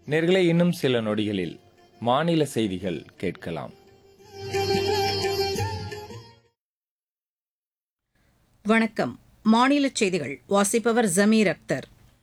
நேர்களே இன்னும் சில நொடிகளில் மாநில செய்திகள் கேட்கலாம் வணக்கம் மாநிலச் செய்திகள் வாசிப்பவர் ஜமீர் அக்தர்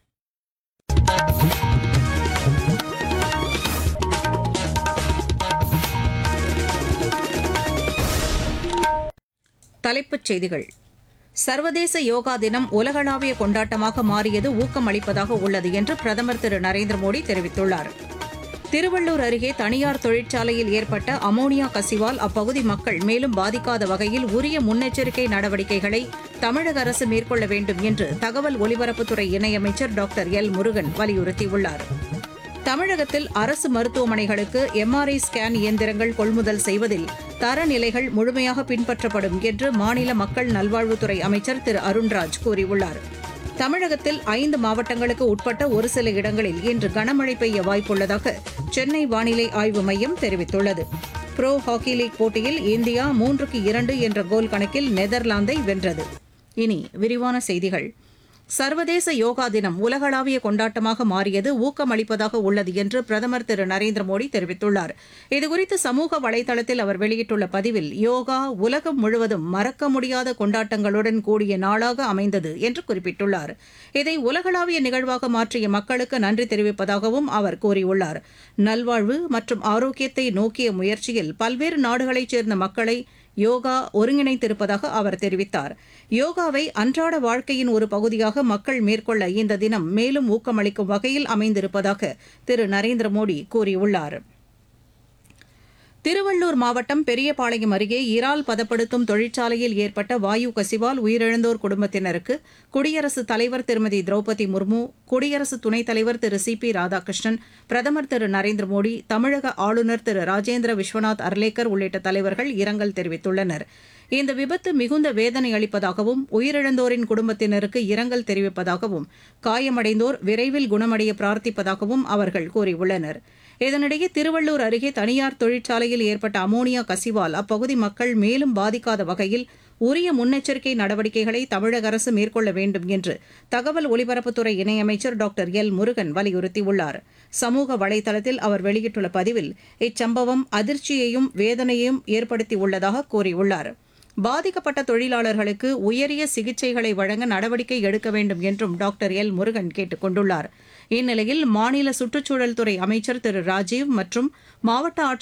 தலைப்புச் செய்திகள் சர்வதேச யோகா தினம் உலகளாவிய கொண்டாட்டமாக மாறியது ஊக்கமளிப்பதாக உள்ளது என்று பிரதமர் திரு நரேந்திர மோடி தெரிவித்துள்ளார் திருவள்ளூர் அருகே தனியார் தொழிற்சாலையில் ஏற்பட்ட அமோனியா கசிவால் அப்பகுதி மக்கள் மேலும் பாதிக்காத வகையில் உரிய முன்னெச்சரிக்கை நடவடிக்கைகளை தமிழக அரசு மேற்கொள்ள வேண்டும் என்று தகவல் ஒலிபரப்புத்துறை இணையமைச்சர் டாக்டர் எல் முருகன் வலியுறுத்தியுள்ளார் தமிழகத்தில் அரசு மருத்துவமனைகளுக்கு எம்ஆர்ஐ ஸ்கேன் இயந்திரங்கள் கொள்முதல் செய்வதில் தரநிலைகள் முழுமையாக பின்பற்றப்படும் என்று மாநில மக்கள் நல்வாழ்வுத்துறை அமைச்சர் திரு அருண்ராஜ் கூறியுள்ளார் தமிழகத்தில் ஐந்து மாவட்டங்களுக்கு உட்பட்ட ஒரு சில இடங்களில் இன்று கனமழை பெய்ய வாய்ப்புள்ளதாக சென்னை வானிலை ஆய்வு மையம் தெரிவித்துள்ளது புரோ ஹாக்கி லீக் போட்டியில் இந்தியா மூன்றுக்கு இரண்டு என்ற கோல் கணக்கில் நெதர்லாந்தை வென்றது இனி விரிவான செய்திகள் சர்வதேச யோகா தினம் உலகளாவிய கொண்டாட்டமாக மாறியது ஊக்கமளிப்பதாக உள்ளது என்று பிரதமர் திரு நரேந்திர மோடி தெரிவித்துள்ளார் இதுகுறித்து சமூக வலைதளத்தில் அவர் வெளியிட்டுள்ள பதிவில் யோகா உலகம் முழுவதும் மறக்க முடியாத கொண்டாட்டங்களுடன் கூடிய நாளாக அமைந்தது என்று குறிப்பிட்டுள்ளார் இதை உலகளாவிய நிகழ்வாக மாற்றிய மக்களுக்கு நன்றி தெரிவிப்பதாகவும் அவர் கூறியுள்ளார் நல்வாழ்வு மற்றும் ஆரோக்கியத்தை நோக்கிய முயற்சியில் பல்வேறு நாடுகளைச் சேர்ந்த மக்களை யோகா ஒருங்கிணைத்திருப்பதாக அவர் தெரிவித்தார் யோகாவை அன்றாட வாழ்க்கையின் ஒரு பகுதியாக மக்கள் மேற்கொள்ள இந்த தினம் மேலும் ஊக்கமளிக்கும் வகையில் அமைந்திருப்பதாக திரு நரேந்திர மோடி கூறியுள்ளார் திருவள்ளூர் மாவட்டம் பெரியபாளையம் அருகே இறால் பதப்படுத்தும் தொழிற்சாலையில் ஏற்பட்ட வாயு கசிவால் உயிரிழந்தோர் குடும்பத்தினருக்கு குடியரசுத் தலைவர் திருமதி திரௌபதி முர்மு குடியரசு துணைத் தலைவர் திரு சி பி ராதாகிருஷ்ணன் பிரதமர் திரு நரேந்திர மோடி தமிழக ஆளுநர் திரு ராஜேந்திர விஸ்வநாத் அர்லேக்கர் உள்ளிட்ட தலைவர்கள் இரங்கல் தெரிவித்துள்ளனர் இந்த விபத்து மிகுந்த வேதனை அளிப்பதாகவும் உயிரிழந்தோரின் குடும்பத்தினருக்கு இரங்கல் தெரிவிப்பதாகவும் காயமடைந்தோர் விரைவில் குணமடைய பிரார்த்திப்பதாகவும் அவர்கள் கூறியுள்ளனர் இதனிடையே திருவள்ளூர் அருகே தனியார் தொழிற்சாலையில் ஏற்பட்ட அமோனியா கசிவால் அப்பகுதி மக்கள் மேலும் பாதிக்காத வகையில் உரிய முன்னெச்சரிக்கை நடவடிக்கைகளை தமிழக அரசு மேற்கொள்ள வேண்டும் என்று தகவல் ஒலிபரப்புத்துறை இணையமைச்சர் டாக்டர் எல் முருகன் வலியுறுத்தியுள்ளார் சமூக வலைதளத்தில் அவர் வெளியிட்டுள்ள பதிவில் இச்சம்பவம் அதிர்ச்சியையும் வேதனையையும் ஏற்படுத்தியுள்ளதாக கூறியுள்ளார் பாதிக்கப்பட்ட தொழிலாளர்களுக்கு உயரிய சிகிச்சைகளை வழங்க நடவடிக்கை எடுக்க வேண்டும் என்றும் டாக்டர் எல் முருகன் கேட்டுக் கொண்டுள்ளார் இந்நிலையில் மாநில சுற்றுச்சூழல் துறை அமைச்சர் திரு ராஜீவ் மற்றும் மாவட்ட ஆட்சியர்